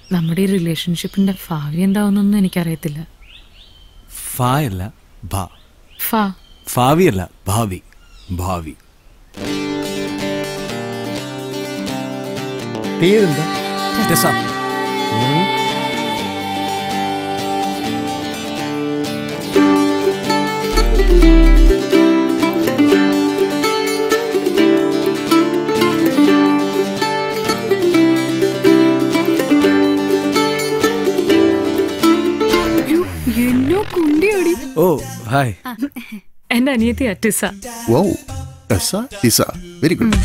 നമ്മുടെ ഈ റിലേഷൻഷിപ്പിന്റെ ഭാവി എന്താവുന്നൊന്നും എനിക്കറിയത്തില്ല ഫാ അല്ല ഭ ഫാ ഭാവിയല്ല ഭാവി ഭാവി പേരെന്താ ടെസ എന്നോ കുണ്ടിയോടി ഓ ഹായ് എന്റെ അനിയത്തി അറ്റിസ വൗ ടെസ ടിസ വെരി ഗുഡ്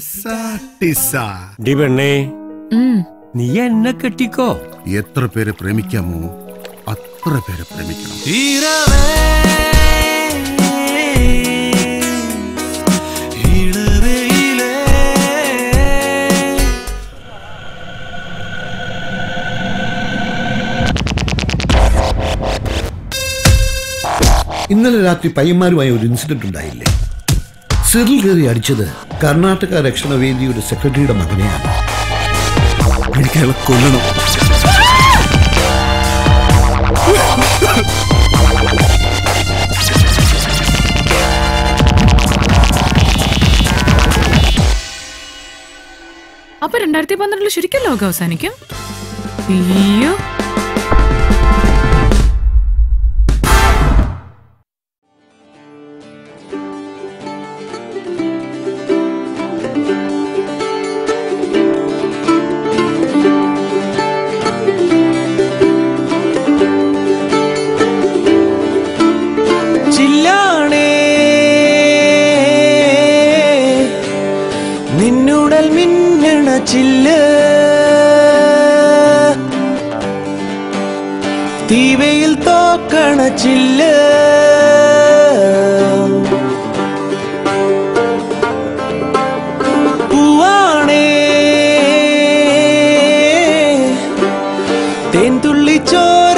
ഡി പെണ്ണേ നീ എന്നെ കെട്ടിക്കോ എത്ര പേരെ പ്രേമിക്കാമോ അത്ര പേരെ പ്രേമിക്കണം ഇന്നലെ രാത്രി പയ്യന്മാരുമായി ഒരു ഇൻസിഡന്റ് ഉണ്ടായില്ലേ സിറിൽ കയറി അടിച്ചത് കർണാടക രക്ഷണ വേദിയുടെ സെക്രട്ടറിയുടെ മകനെയാണ് എനിക്ക് അയാളെ കൊല്ലണം അപ്പൊ രണ്ടായിരത്തി പന്ത്രണ്ടില് ശരിക്കും ലോകം അവസാനിക്കും അയ്യോ ചില്ലാണേ നിന്നുടൽ മിന്നണ ചില്ല് തീവയിൽ തോക്കണ ചില്ല് പൂവാണേ തേൻതുള്ളി ചോര